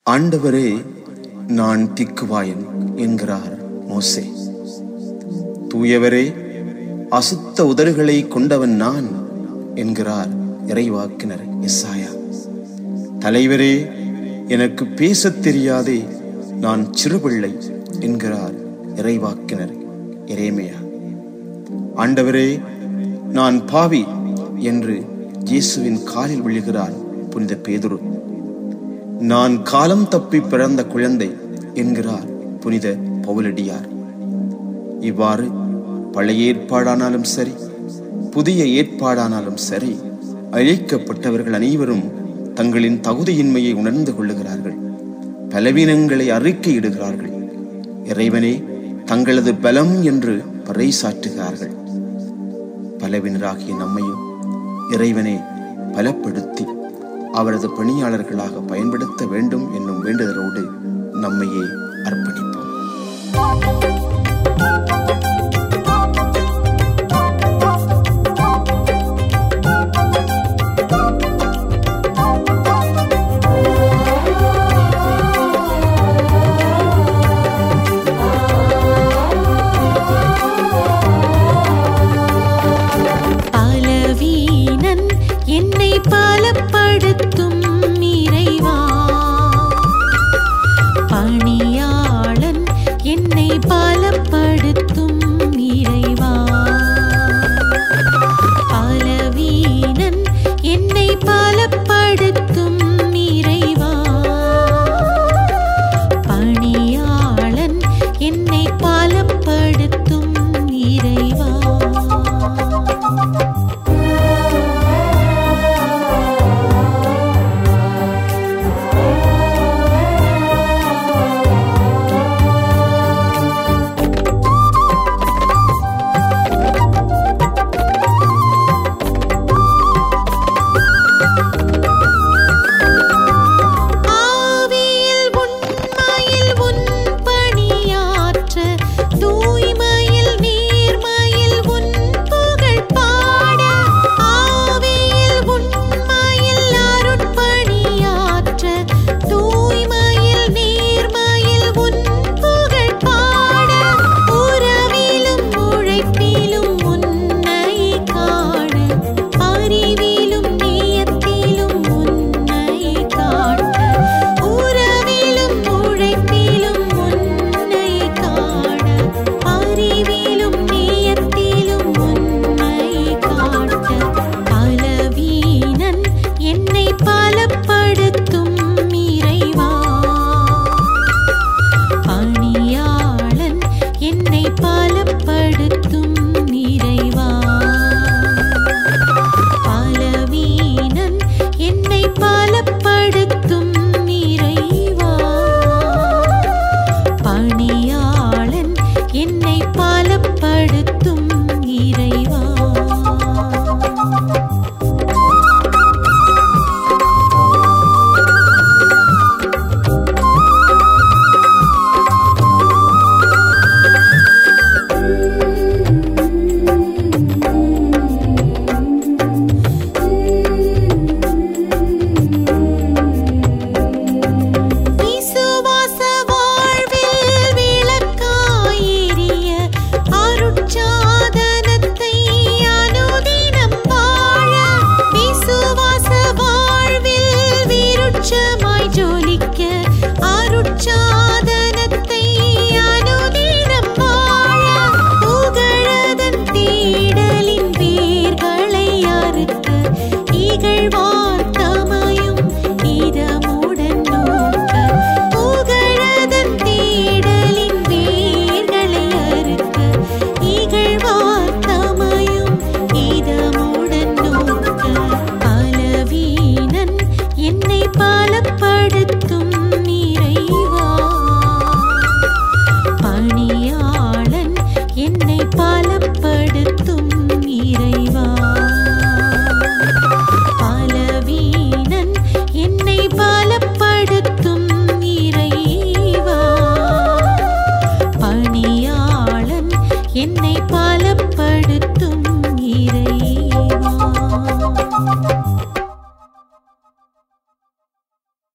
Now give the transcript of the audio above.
ஆண்டவரே நான் திக்குவாயன் என்கிறார் மோசே தூயவரே அசுத்த உதடுகளை கொண்டவன் நான் என்கிறார் இறைவாக்கினர் எஸ்ஸாயா தலைவரே எனக்கு பேசத் தெரியாதே நான் சிறுபிள்ளை என்கிறார் இறைவாக்கினர் எரேமையா ஆண்டவரே நான் பாவி என்று இயேசுவின் காலில் விழுகிறார் புனித பேதுரு நான் காலம் தப்பி பிறந்த குழந்தை என்கிறார் புனித பவுலடியார் இவ்வாறு பழைய ஏற்பாடானாலும் சரி புதிய ஏற்பாடானாலும் சரி அழைக்கப்பட்டவர்கள் அனைவரும் தங்களின் தகுதியின்மையை உணர்ந்து கொள்ளுகிறார்கள் பலவீனங்களை அறிக்கையிடுகிறார்கள் இறைவனே தங்களது பலம் என்று பறைசாற்றுகிறார்கள் பலவினராகிய நம்மையும் இறைவனே பலப்படுத்தி அவரது பணியாளர்களாக பயன்படுத்த வேண்டும் என்னும் வேண்டுதலோடு நம்மையே அர்ப்பணிப்போம்